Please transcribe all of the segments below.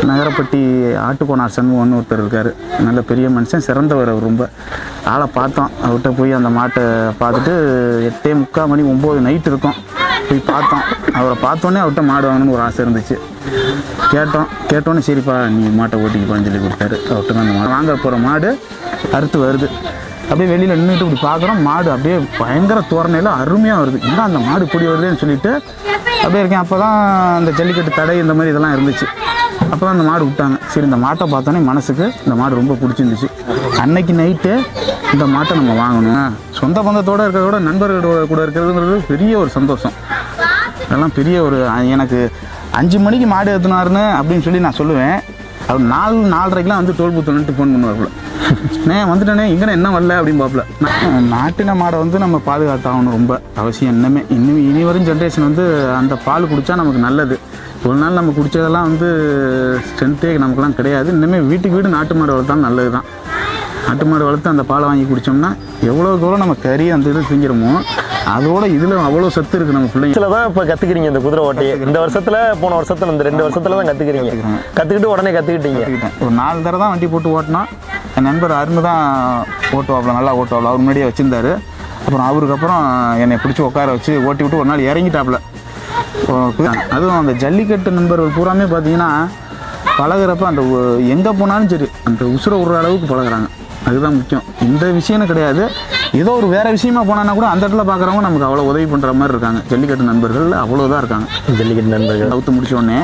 நகரப்பட்டி ஆட்டுக்கோனார் சண்முகம்னு ஒருத்தர் இருக்கார் நல்ல பெரிய மனுஷன் சிறந்தவர் அவர் ரொம்ப ஆளை பார்த்தோம் அவர்கிட்ட போய் அந்த மாட்டை பார்த்துட்டு எட்டே முக்கால் மணி ஒம்பது நைட் இருக்கும் போய் பார்த்தோம் அவரை பார்த்தோன்னே அவர்கிட்ட மாடு வாங்கணும்னு ஒரு ஆசை இருந்துச்சு கேட்டோம் கேட்டோன்னே சரிப்பா நீ மாட்டை ஓட்டிக்கப்பான்னு சொல்லி கொடுத்தாரு அவர்கிட்ட தான் அந்த மாடு வாங்க போகிற மாடு அறுத்து வருது அப்படியே வெளியில் நின்றுட்டு இப்படி பார்க்குறோம் மாடு அப்படியே பயங்கர தோரணையில் அருமையாக வருது என்ன அந்த மாடு இப்படி வருதுன்னு சொல்லிட்டு அப்படியே இருக்கேன் அப்போ தான் அந்த ஜல்லிக்கட்டு தடை இந்த மாதிரி இதெல்லாம் இருந்துச்சு அப்போ தான் அந்த மாடு விட்டாங்க சரி இந்த மாட்டை பார்த்தோன்னே மனசுக்கு இந்த மாடு ரொம்ப பிடிச்சிருந்துச்சு அன்னைக்கு நைட்டு இந்த மாட்டை நம்ம வாங்கணும் சொந்த பந்தத்தோடு இருக்கிறத விட நண்பர்களோட கூட இருக்கிறதுங்கிறது பெரிய ஒரு சந்தோஷம் அதெல்லாம் பெரிய ஒரு அ- எனக்கு அஞ்சு மணிக்கு மாடு ஏற்றுனாருன்னு அப்படின்னு சொல்லி நான் சொல்லுவேன் அவர் நாலு நாலரைக்கெலாம் வந்து டோல் பூத்து நின்று ஃபோன் பண்ணுவாப்புல நே வந்துட்டேனே இங்கே என்ன வரல அப்படின்னு பார்ப்பல நாட்டின மாடை வந்து நம்ம பாதுகாத்தாகணும் ரொம்ப அவசியம் இன்னமே இன்னும் இனி வரும் ஜென்ரேஷன் வந்து அந்த பால் குடித்தா நமக்கு நல்லது ஒரு நாள் நம்ம குடித்ததெல்லாம் வந்து ஸ்ட்ரென்த்தே நமக்குலாம் கிடையாது இன்னுமே வீட்டுக்கு வீடு நாட்டு மாடு வளர்த்தாலும் நல்லது தான் நாட்டு மாடு வளர்த்து அந்த பாலை வாங்கி குடித்தோம்னா எவ்வளோக்கு எவ்வளோ நம்ம கறி அந்த இது செஞ்சிருமோ அதோட இதில் அவ்வளோ சத்து இருக்குது நம்ம பிள்ளைங்க இதுல தான் இப்போ கத்துக்கிறீங்க இந்த குதிரை ஓட்டியை இந்த வருஷத்துல போன வருஷத்துல இந்த ரெண்டு வருஷத்துல தான் கத்துக்கிறீங்க கத்துக்கிட்டு உடனே கத்துக்கிட்டீங்க கற்றுக்கிட்டேன் ஒரு நாலு தடவை தான் வண்டி போட்டு ஓட்டினோம் என் நண்பர் அருண் தான் ஓட்டுவாப்புல நல்லா ஓட்டுவாப்புல அவர் முன்னாடியே வச்சுருந்தாரு அப்புறம் அவருக்கு அப்புறம் என்னை பிடிச்சி உட்கார வச்சு ஓட்டி விட்டு ஒரு நாள் இறங்கிட்டாப்புல ஓ, அதுவும் அந்த ஜல்லிக்கட்டு நண்பர்கள் பூராமே பார்த்தீங்கன்னா பழகுறப்ப அந்த எங்கே போனாலும் சரி அந்த உசுரை விடுற அளவுக்கு பழகுறாங்க அதுதான் முக்கியம் இந்த விஷயம்னு கிடையாது ஏதோ ஒரு வேற விஷயமா போனான்னா கூட அந்த இடத்துல பார்க்குறவங்க நமக்கு அவ்வளோ உதவி பண்ணுற மாதிரி இருக்காங்க ஜல்லிக்கட்டு நண்பர்கள் அவ்வளோதான் இருக்காங்க ஜல்லிக்கட்டு நண்பர்கள் அவுத்து முடிச்ச உடனே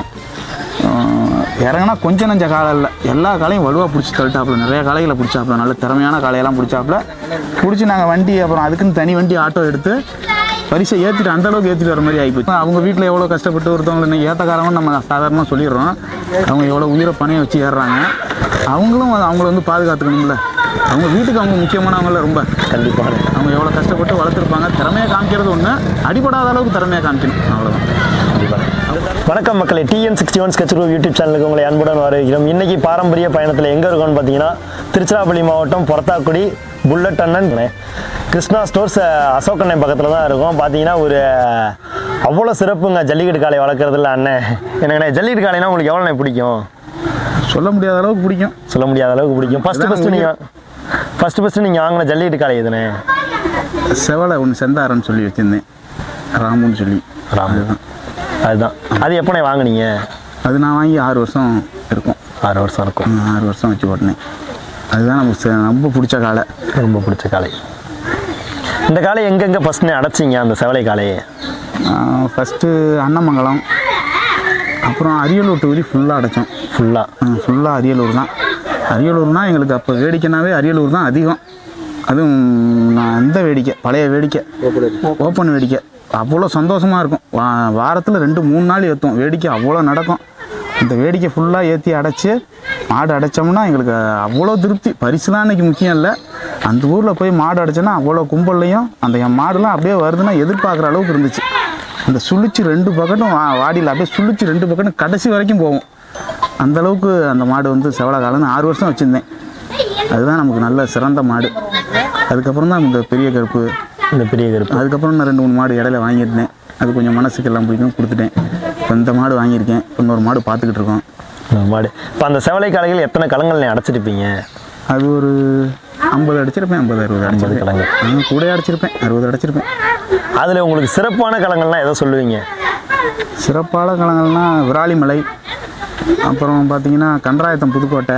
ஆஹ், இறங்குனா கொஞ்சம் நஞ்ச காலம் இல்லை எல்லா காலையும் வலுவாக பிடிச்சி தள்ளிட்டாப்புல நிறைய காளைகளை பிடிச்சாப்புல நல்ல திறமையான காளையெல்லாம் பிடிச்சாப்புல பிடிச்சி நாங்கள் வண்டி அப்புறம் அதுக்குன்னு தனி வண்டி ஆட்டோ எடுத்து பரிசை ஏற்றிட்டு அந்த அளவுக்கு ஏற்றிட்டு வர மாதிரி ஆகிப்போச்சு அவங்க வீட்டில் எவ்வளோ கஷ்டப்பட்டு ஒருத்தவங்களை இன்னைக்கு ஏற்றக்காரங்க நம்ம சாதாரணமாக சொல்லிடுறோம் அவங்க எவ்வளோ உயிரை பணைய வச்சு ஏறுறாங்க அவங்களும் அது அவங்கள வந்து பாதுகாத்துக்கணும்ல அவங்க வீட்டுக்கு அவங்க முக்கியமானவங்கள ரொம்ப கண்டிப்பாக அவங்க எவ்வளோ கஷ்டப்பட்டு வளர்த்துருப்பாங்க திறமையாக காமிக்கிறது ஒன்று அடிபடாத அளவுக்கு திறமையாக காமிக்கணும் அவ்வளோதான் வணக்கம் மக்களே TN sixty one sketch YouTube சேனலுக்கு உங்களை அன்புடன் வரவேற்கிறோம் இன்னைக்கு பாரம்பரிய பயணத்தில் எங்கே இருக்கோம்னு பார்த்தீங்கன்னா திருச்சிராப்பள்ளி மாவட்டம் பொறத்தாக்குடி புல்லட் அண்ணன் கிருஷ்ணா ஸ்டோர்ஸ் அசோக் அண்ணன் பக்கத்தில் தான் இருக்கும் பார்த்தீங்கன்னா ஒரு அவ்வளோ சிறப்புங்க ஜல்லிக்கட்டு காளை வளர்க்குறதுல அண்ணன் எனக்கு ஜல்லிக்கட்டு காளைனா உங்களுக்கு எவ்வளோ பிடிக்கும் சொல்ல முடியாத அளவுக்கு பிடிக்கும் சொல்ல முடியாத அளவுக்கு பிடிக்கும் ஃபஸ்ட்டு அதான் ஃபஸ்ட்டு நீங்கள் ஃபஸ்ட்டு ஃபஸ்ட்டு நீங்கள் வாங்கின ஜல்லிக்கட்டு காளை எதுனே செவலை ஒன்று செந்தாரன்னு சொல்லி வச்சுருந்தேன் ராமுன்னு சொல்லி ராமு. அதுதான் அதுதான் அது எப்போனே வாங்குனீங்க அது நான் வாங்கி ஆறு வருஷம் இருக்கும் ஆறு வருஷம் இருக்கும் ம், ஆறு வருஷம் வச்சு ஓட்டினேன் அதுதான் நமக்கு செ- ரொம்ப பிடிச்ச காலை ரொம்ப பிடிச்ச காளை இந்த காளை எங்கெங்கே ஃபஸ்ட்டு அடைச்சிங்க அந்த செவலை காளையை ஃபஸ்ட்டு அன்னமங்கலம் அப்புறம் அரியலூர் தொகுதி ஃபுல்லாக அடைச்சோம் ஃபுல்லாக ஃபுல்லாக அரியலூர் தான் அரியலூர்னா எங்களுக்கு அப்போ வேடிக்கைனாவே அரியலூர் தான் அதிகம் அதுவும் நான் இந்த வேடிக்கை பழைய வேடிக்கை ஓப்பன் வேடிக்கை அவ்வளோ சந்தோஷமாக இருக்கும் வா வாரத்தில் ரெண்டு மூணு நாள் ஏற்றும் வேடிக்கை அவ்வளோ நடக்கும் இந்த வேடிக்கை ஃபுல்லாக ஏற்றி அடைச்சி மாடு அடைச்சோம்னா எங்களுக்கு அவ்வளோ திருப்தி பரிசுலாம் இன்னைக்கு முக்கியம் இல்லை அந்த ஊரில் போய் மாடு அடைச்சோன்னா அவ்வளோ கும்பல்லையும் அந்த என் மாடுலாம் அப்படியே வருதுன்னா எதிர்பார்க்குற அளவுக்கு இருந்துச்சு அந்த சுழிச்சு ரெண்டு பக்கட்டும் வா வாடியில் அப்படியே சுழிச்சு ரெண்டு பக்கட்டும் கடைசி வரைக்கும் போகும் அந்த அளவுக்கு அந்த மாடு வந்து செவல காலம்னு ஆறு வருஷம் வச்சுருந்தேன் அதுதான் நமக்கு நல்ல சிறந்த மாடு அதுக்கப்புறம் தான் இந்த பெரிய கருப்பு இந்த பெரிய கருப்பு அதுக்கப்புறம் நான் ரெண்டு மூணு மாடு இடையில வாங்கியிருந்தேன் அது கொஞ்சம் மனசுக்கு எல்லாம் பிடிக்கும் கொடுத்துட்டேன் இப்போ இந்த மாடு வாங்கியிருக்கேன் இப்போ இன்னொரு மாடு பார்த்துக்கிட்டு இருக்கோம் இந்த மாடு இப்போ அந்த செவலை காளைகள் எத்தனை களங்கள் நீ அடைச்சிருப்பீங்க அது ஒரு ஐம்பது அடிச்சிருப்பேன் ஐம்பது அறுபது அடிச்சிருப்பேன் கலங்கள். ஆ, கூட அடிச்சிருப்பேன் அறுபது அடிச்சிருப்பேன் அதில் உங்களுக்கு சிறப்பான களங்கள்லாம் எதை சொல்லுவீங்க சிறப்பான களங்கள்னால் விராலிமலை அப்புறம் பார்த்தீங்கன்னா கன்றாயத்தம் புதுக்கோட்டை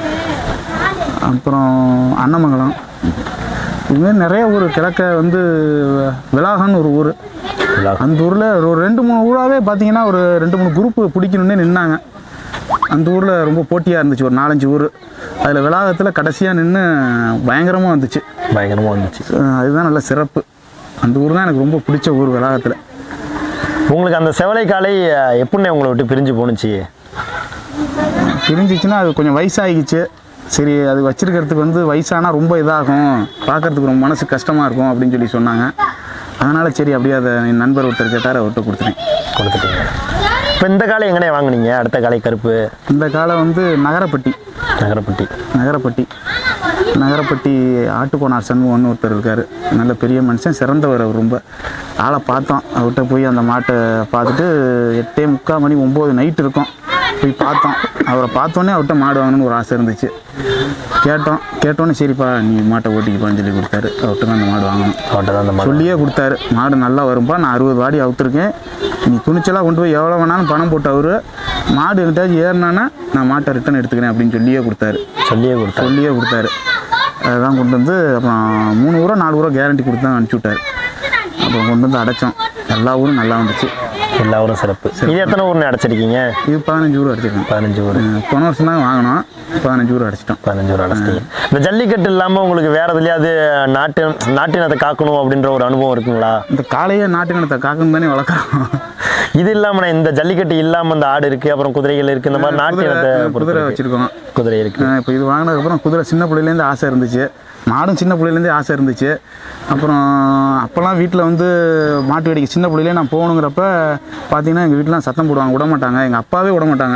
அப்புறம் அன்னமங்கலம் இதுமாரி நிறைய ஊர் கிழக்க வந்து விலாகன்னு ஒரு ஊர் விலாகம். அந்த ஊரில் ஒரு ரெண்டு மூணு ஊராகவே பார்த்தீங்கன்னா ஒரு ரெண்டு மூணு குரூப்பு பிடிக்கணுன்னே நின்னாங்க அந்த ஊரில் ரொம்ப போட்டியாக இருந்துச்சு ஒரு நாலஞ்சு ஊர் அதில் விலாகத்தில் கடைசியாக நின்று பயங்கரமாக வந்துச்சு பயங்கரமாக வந்துச்சு அஹ் அதுதான் நல்ல சிறப்பு அந்த ஊர் தான் எனக்கு ரொம்ப பிடிச்ச ஊர் விலாகத்தில் உங்களுக்கு அந்த செவலை காளை அஹ், எப்படிண்ணே உங்களை விட்டு பிரிஞ்சு போணுச்சு பிரிஞ்சிச்சுன்னா அது கொஞ்சம் வயசாகிச்சு சரி அது வச்சிருக்கிறதுக்கு வந்து வயசானா ரொம்ப இதாகும் பார்க்கறதுக்கு ரொம்ப மனசு கஷ்டமாக இருக்கும் அப்படின்னு சொல்லி சொன்னாங்க அதனால் சரி அப்படியே அதை என் நண்பர் ஒருத்தர் கேட்டார் அவர்கிட்ட கொடுத்துட்டேன் கொடுத்துட்டீங்க இப்போ இந்த காளை எங்கனே வாங்குனீங்க அடுத்த காளை கருப்பு இந்த காலம் வந்து நகரப்பட்டி நகரப்பட்டி நகரப்பட்டி நகரப்பட்டி ஆட்டுக்கோனார் சண்முகம்னு ஒருத்தர் இருக்கார் நல்ல பெரிய மனுஷன் சிறந்தவர் அவர் ரொம்ப ஆளை பார்த்தோம் அவர்கிட்ட போய் அந்த மாட்டை பார்த்துட்டு எட்டே முக்கால் மணி ஒம்பது நைட் இருக்கும் போய் பார்த்தோம் அவரை பார்த்தோன்னே அவர்கிட்ட மாடு வாங்கணும்னு ஒரு ஆசை இருந்துச்சு கேட்டோம் கேட்டோன்னே சரிப்பா நீ மாட்டை ஓட்டிக்கப்பான்னு சொல்லி கொடுத்தாரு அவர்கிட்ட தான் அந்த மாடு வாங்கணும் அவர்கிட்ட தான் அந்த மாடு சொல்லியே கொடுத்தாரு மாடு நல்லா வரும்பா நான் அறுபது வாடி அவுத்துருக்கேன் நீ துணிச்சலாக கொண்டு போய் எவ்வளோ வேணாலும் பணம் போட்டு அவரு மாடு எங்கிட்டாச்சும் ஏறினானா நான் மாட்டை ரிட்டன் எடுத்துக்கிறேன் அப்படின்னு சொல்லியே கொடுத்தாரு சொல்லியே கொடுத்தாரு சொல்லியே கொடுத்தாரு அதுதான் கொண்டு வந்து அப்புறம் மூணு ஊரோ நாலு ஊரோ கேரண்டி கொடுத்து தான் அனுப்பிச்சி விட்டாரு அப்புறம் கொண்டு வந்து அடைச்சோம் எல்லா ஊரும் நல்லா வந்துச்சு எல்லா ஊரும் சிறப்பு இது எத்தனை ஊர்னு அடைச்சிருக்கீங்க இது பதினஞ்சு ஊர் அடிச்சிருக்கோம் பதினஞ்சு ஊர் போன வருஷம் தான் வாங்கினோம் பதினஞ்சு ஊர் அடிச்சிட்டோம் பதினஞ்சு ஊர் அடைச்சிட்டீங்க இந்த ஜல்லிக்கட்டு இல்லாமல் உங்களுக்கு வேற எதுலையாவது நாட்டு நாட்டினத்தை காக்கணும் அப்படின்ற ஒரு அனுபவம் இருக்குங்களா இந்த காளையை நாட்டினத்தை காக்கணும் தானே வளர்க்குறோம் இது இல்லாம இந்த ஜல்லிக்கட்டு இல்லாம இந்த ஆடு இருக்கு அப்புறம் குதிரைகள் இருக்கு இந்த மாதிரி நாட்டினத்தை குதிரை பொறுத்து குதிரை இருக்கு. வச்சுருக்கோம் குதிரை இருக்கு இப்போ இது வாங்கினதுக்கப்புறம் குதிரை சின்ன பிள்ளையிலேருந்து ஆசை இருந்துச்சு மாடும் சின்ன பிள்ளையிலேருந்தே ஆசை இருந்துச்சு அப்புறம் அப்போல்லாம் வீட்டில் வந்து மாட்டு வேடிக்கை சின்ன பிள்ளையிலே நான் போகணுங்கிறப்ப பார்த்தீங்கன்னா எங்கள் வீட்டிலாம் சத்தம் போடுவாங்க விட மாட்டாங்க எங்கள் அப்பாவே விட மாட்டாங்க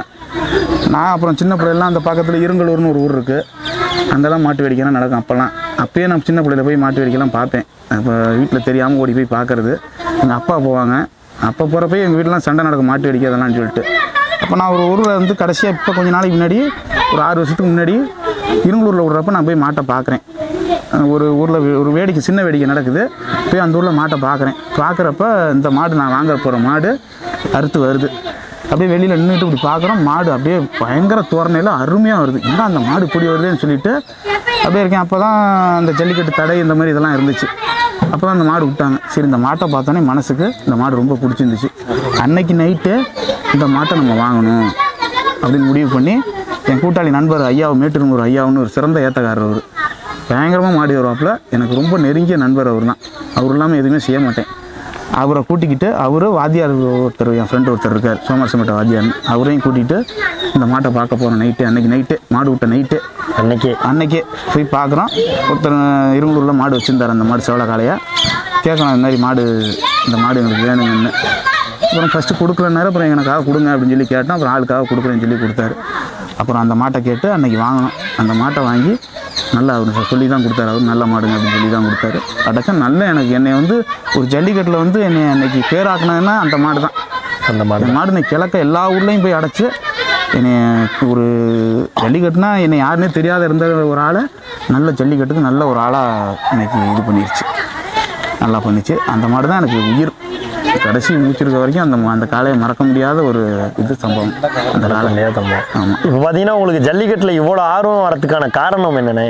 நான் அப்புறம் சின்ன பிள்ளைலாம் அந்த பக்கத்தில் இருங்கலூர்னு ஒரு ஊர் இருக்குது அங்கெல்லாம் மாட்டு வேடிக்கைலாம் நடக்கும் அப்போல்லாம் அப்பயே நான் சின்ன பிள்ளையில போய் மாட்டு வேடிக்கைலாம் பார்ப்பேன் அப்போ வீட்டில் தெரியாமல் ஓடி போய் பார்க்கறது எங்கள் அப்பா போவாங்க அப்போ போகிறப்ப எங்கள் வீட்டிலாம் சண்டை நடக்கும் மாட்டு வேடிக்கை அதெல்லாம் சொல்லிட்டு அப்போ நான் ஒரு ஊரில் வந்து கடைசியாக இப்போ கொஞ்ச நாளைக்கு முன்னாடி ஒரு ஆறு வருஷத்துக்கு முன்னாடி இருங்கலூரில் விடுறப்ப நான் போய் மாட்டை பார்க்குறேன் ஒரு ஊரில் ஒரு வேடிக்கை சின்ன வேடிக்கை நடக்குது போய் அந்த ஊரில் மாட்டை பார்க்குறேன் பார்க்குறப்ப இந்த மாடு நான் வாங்க போகிற மாடு அறுத்து வருது அப்படியே வெளியில் நின்றுட்டு இப்படி பார்க்குறோம் மாடு அப்படியே பயங்கர தோரணையில் அருமையாக வருது என்ன அந்த மாடு இப்படி வருதுன்னு சொல்லிட்டு அப்படியே இருக்கேன் அப்போ தான் அந்த ஜல்லிக்கட்டு தடை இந்த மாதிரி இதெல்லாம் இருந்துச்சு அப்போ தான் அந்த மாடு விட்டாங்க சரி இந்த மாட்டை பார்த்தோன்னே மனசுக்கு இந்த மாடு ரொம்ப பிடிச்சிருந்துச்சு அன்னைக்கு நைட்டு இந்த மாட்டை நம்ம வாங்கணும் அப்படின்னு முடிவு பண்ணி என் கூட்டாளி நண்பர் ஐயாவை மேட்டுருங்கூர் ஐயாவுன்னு ஒரு சிறந்த ஏத்தக்காரர் அவர் பயங்கரமாக மாடி வருவாப்புல எனக்கு ரொம்ப நெருங்கிய நண்பர் அவர் தான் அவர் இல்லாமல் எதுவுமே செய்ய மாட்டேன் அவரை கூட்டிக்கிட்டு அவரு வாத்தியார் ஒருத்தர் என் ஃப்ரெண்டு ஒருத்தர் இருக்கார் சோமரசம்பட்ட வாத்தியார்னு அவரையும் கூட்டிகிட்டு இந்த மாட்டை பார்க்க போகிறோம் நைட்டு அன்னைக்கு நைட்டு மாடு விட்ட நைட்டு அன்னைக்கே அன்னைக்கே போய் பார்க்குறோம் ஒருத்தர் இருங்கூரில் மாடு வச்சுருந்தார் அந்த மாடு செவல காளையாக கேட்கணும் இந்த மாதிரி மாடு இந்த மாடு எங்களுக்கு வேணுங்கன்னு அப்புறம் ஃபஸ்ட்டு கொடுக்கலன்னாரு அப்புறம் எனக்காக கொடுங்க அப்படின்னு சொல்லி கேட்டோம் அப்புறம் ஆளுக்காக கொடுக்குறேன்னு சொல்லி கொடுத்தாரு அப்புறம் அந்த மாட்டை கேட்டு அன்னைக்கு வாங்கினோம் அந்த மாட்டை வாங்கி நல்லா அவர் சொல்லி தான் கொடுத்தாரு அவர் நல்ல மாடுங்க அப்படின்னு சொல்லி தான் கொடுத்தாரு அடைச்சா நல்ல எனக்கு என்னை வந்து ஒரு ஜல்லிக்கட்டில் வந்து என்னை அன்னைக்கு பேராக்குனதுன்னா அந்த மாடு தான் அந்த மாடு இந்த மாடு இன்னைக்கு கிழக்க எல்லா ஊர்லேயும் போய் அடைச்சு என்னை ஒரு ஜல்லிக்கட்டுனா என்னை யாருன்னே தெரியாத இருந்த ஒரு ஆளை நல்ல ஜல்லிக்கட்டுக்கு நல்ல ஒரு ஆளாக இன்னைக்கு இது பண்ணிருச்சு நல்லா பண்ணிச்சு அந்த மாடு தான் எனக்கு உயிர் கடைசி மூச்சிருக்க வரைக்கும் அந்த மா- அந்த காலையை மறக்க முடியாத ஒரு இது சம்பவம் அந்த காலை நேரத்தம்பம் ஆமாம் இப்போ பார்த்தீங்கன்னா உங்களுக்கு ஜல்லிக்கட்டில் இவ்வளோ ஆர்வம் வரதுக்கான காரணம் என்னண்ணே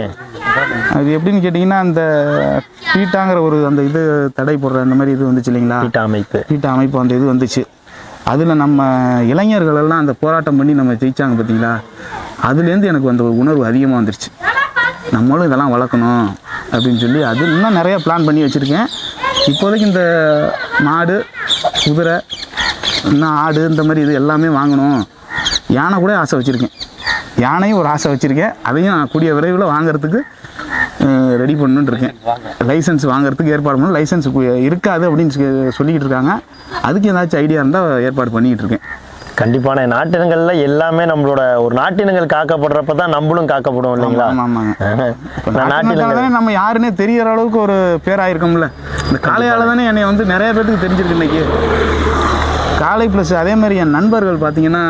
அது எப்படின்னு கேட்டிங்கன்னா அந்த பீட்டாங்கிற ஒரு அந்த இது தடை போடுற அந்த மாதிரி இது வந்துச்சு இல்லைங்களா வீட்டு அமைப்பு வீட்டு அமைப்பு அந்த இது வந்துச்சு அதில் நம்ம இளைஞர்கள் எல்லாம் அந்த போராட்டம் பண்ணி நம்ம ஜெயிச்சாங்க பார்த்தீங்களா அதுலேருந்து எனக்கு அந்த ஒரு உணர்வு அதிகமாக வந்துருச்சு நம்மளும் இதெல்லாம் வளர்க்கணும் அப்படின்னு சொல்லி அது இன்னும் நிறைய பிளான் பண்ணி வச்சுருக்கேன் இப்போதைக்கு இந்த மாடு குதிரை இன்னும் ஆடு இந்த மாதிரி இது எல்லாமே வாங்கணும் யானை கூட ஆசை வச்சுருக்கேன் யானையும் ஒரு ஆசை வச்சுருக்கேன் அதையும் நான் கூடிய விரைவில் வாங்குறதுக்கு ரெடி பண்ணணுன்னு இருக்கேன் லைசன்ஸ் வாங்குறதுக்கு ஏற்பாடு பண்ணணும் லைசன்ஸ் இருக்காது அப்படின்னு சொல்லி- சொல்லிக்கிட்டு இருக்காங்க அதுக்கு ஏதாச்சும் ஐடியா இருந்தால் ஏற்பாடு பண்ணிக்கிட்டு இருக்கேன் கண்டிப்பான நாட்டினங்கள்ல எல்லாமே நம்மளோட ஒரு நாட்டினங்கள் காக்கப்படுறப்ப தான் நம்மளும் காக்கப்படும் இல்லைங்களா ஆமாம் ஆமாங்க இப்போ நான் நாட்டினங்கள் தானே நம்ம யாருன்னே தெரியற அளவுக்கு ஒரு பேராயிருக்கோம்ல இந்த காளையால் தானே என்னை வந்து நிறைய பேருக்கு தெரிஞ்சிருக்கு இன்னைக்கு காளை ப்ளஸ் அதே மாதிரி என் நண்பர்கள் பார்த்தீங்கன்னா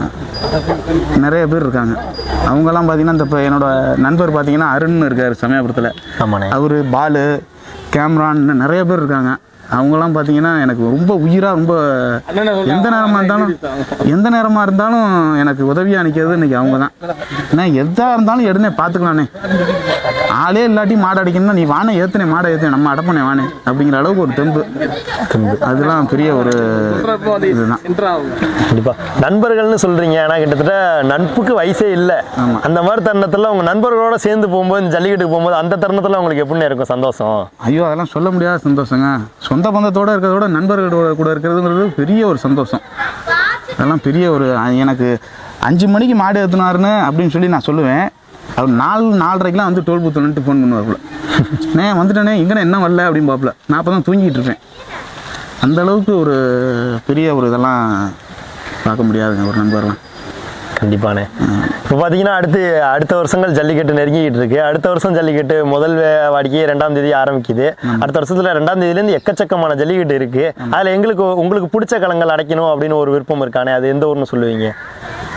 நிறைய பேர் இருக்காங்க அவங்கெல்லாம் பார்த்தீங்கன்னா இந்த இப்போ என்னோட நண்பர் பார்த்தீங்கன்னா அருண்னு இருக்கார் சமயபுரத்தில் ஆமாண்ணே அவர் பாலு கேம்ரான் இன்னும் நிறைய பேர் இருக்காங்க அவங்கெல்லாம் பார்த்தீங்கன்னா எனக்கு ரொம்ப உயிராக ரொம்ப எந்த நேரமாக இருந்தாலும் எந்த நேரமாக இருந்தாலும் எனக்கு உதவியாக நிற்கிறது இன்னைக்கு அவங்க தான் ஏன்னா எதாக இருந்தாலும் எடுனே பார்த்துக்கலானே ஆளே இல்லாட்டி மாடு அடிக்கணும்னா நீ வானே ஏற்றுனே மாடை ஏற்றுனே நம்ம அடப்பனே வானே அப்படிங்கிற அளவுக்கு ஒரு தெம்பு அதெல்லாம் பெரிய ஒரு இதுதான் கண்டிப்பா நண்பர்கள்னு சொல்றீங்க ஆனா கிட்டத்தட்ட நட்புக்கு வயசே இல்லை ஆமா. அந்த மாதிரி தருணத்துல உங்க நண்பர்களோட சேர்ந்து போகும்போது இந்த ஜல்லிக்கட்டுக்கு போகும்போது அந்த தருணத்துல உங்களுக்கு எப்படின்னு இருக்கும் சந்தோஷம் ஐயோ அதெல்லாம் சொல்ல முடியாத சந்தோஷங்க சொந்த பந்தத்தோட இருக்கிறத விட நண்பர்களோட கூட இருக்கிறதுங்கிறது பெரிய ஒரு சந்தோஷம் அதெல்லாம் பெரிய ஒரு அ- எனக்கு அஞ்சு மணிக்கு மாடு ஏற்றுனாருன்னு அப்படின்னு சொல்லி நான் சொல்லுவேன் அவர் நாலு நாலரைக்கெலாம் வந்து டோல் பூத்து நின்னுட்டு ஃபோன் பண்ணுவாப்புல நே வந்துட்டேனே எங்கண்ணே என்ன வரல அப்படின்னு பாப்புல நான் அப்போ தான் தூங்கிட்டு இருப்பேன் அந்த அளவுக்கு ஒரு பெரிய ஒரு இதெல்லாம் பார்க்க முடியாதுங்க ஒரு நண்பர்லாம் கண்டிப்பானே இப்போ பார்த்தீங்கன்னா அடுத்து அடுத்த வருஷங்கள் ஜல்லிக்கட்டு நெருங்கிட்டு இருக்கு அடுத்த வருஷம் ஜல்லிக்கட்டு முதல் வே- வாடிக்கை ரெண்டாம் தேதி ஆரம்பிக்குது அடுத்த வருஷத்துல ரெண்டாம் தேதியிலேருந்து எக்கச்சக்கமான ஜல்லிக்கட்டு இருக்கு அதுல எங்களுக்கு உங்களுக்கு பிடிச்ச களங்கள் அடைக்கணும் அப்படின்னு ஒரு விருப்பம் இருக்கானே அது எந்த ஊர்னு சொல்லுவீங்க